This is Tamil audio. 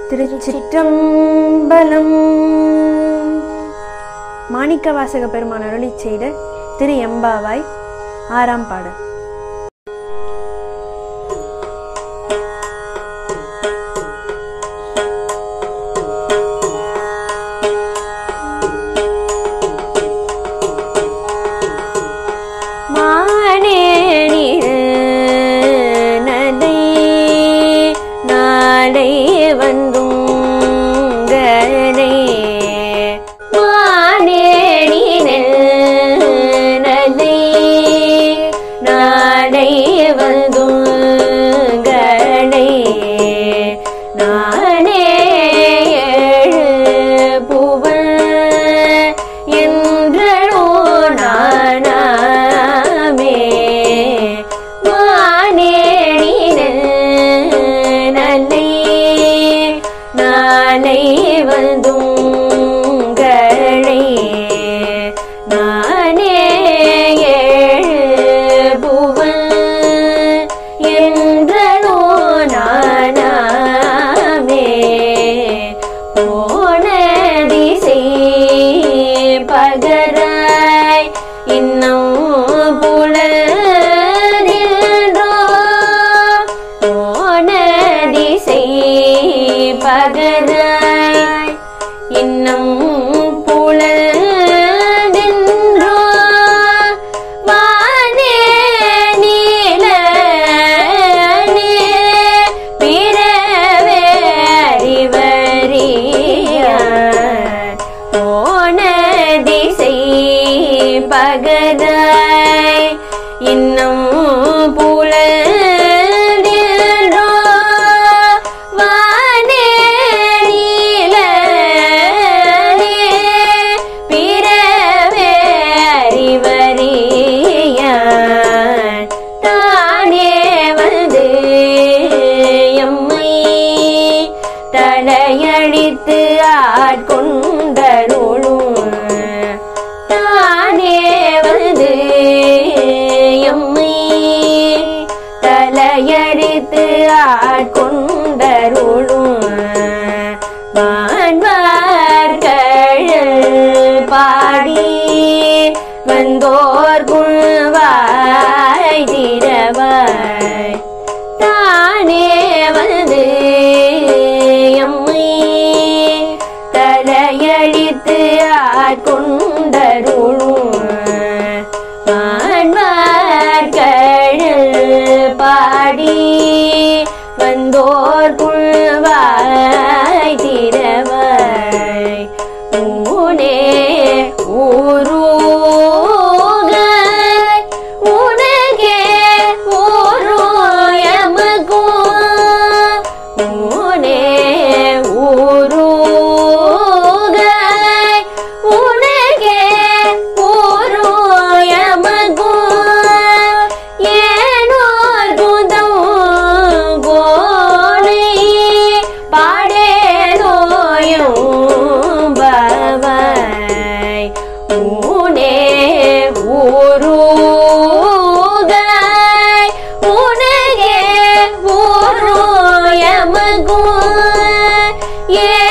திருச்சிற்றம்பலம் மாணிக்கவாசக பெருமான் அருளி செய்த திரு எம்பாவாய் ஆறாம் பாடல் மானேணினதை நாளை வந்துங்கனை மானேணினதை நாளை வந்துங்கனை நானே புவன் என்றோ நானாமே மானேணின நல்லை நாளை வந்துங்களை நானே புவன் என்றோ நானாமே போன திசை பகராய் இன்னும் புலரின்றோ போன திசை பகராய் இன்னும் புலரின்றோ வானே நீலனே பிறவே அறிவறியார் போன திசை பகதாய் இன்னும் புலனின்றோ வானே நீலனே பிறவே அறிவறியார் தானே வந்து எம்மை தலையழித்து ஆட்கொண்டருளும் தானே வந்து எம்மை தலையழித்து ஆட்கொண்டருளும் மாண்பார்கள் பாடி வந்தோர் குழ்வாய் திரவாய் தானே வந்து எம்மை தலையழித்து ஆட்கொண்டருளும் மாண்பார்கள் பாடி வந்தோர் குழ்வாய் திரவாய் ஊனே ஊரூகாய் உனகே ஊரோயமகும் ஊனே ஊரூகாய் உனகே ஊரோயமகும் ஏனோர் குதம் கோலை பாடேனோயும் பவாய் ஊனே ஊரூகாய் உனகே ஊரோயமகும் ஏ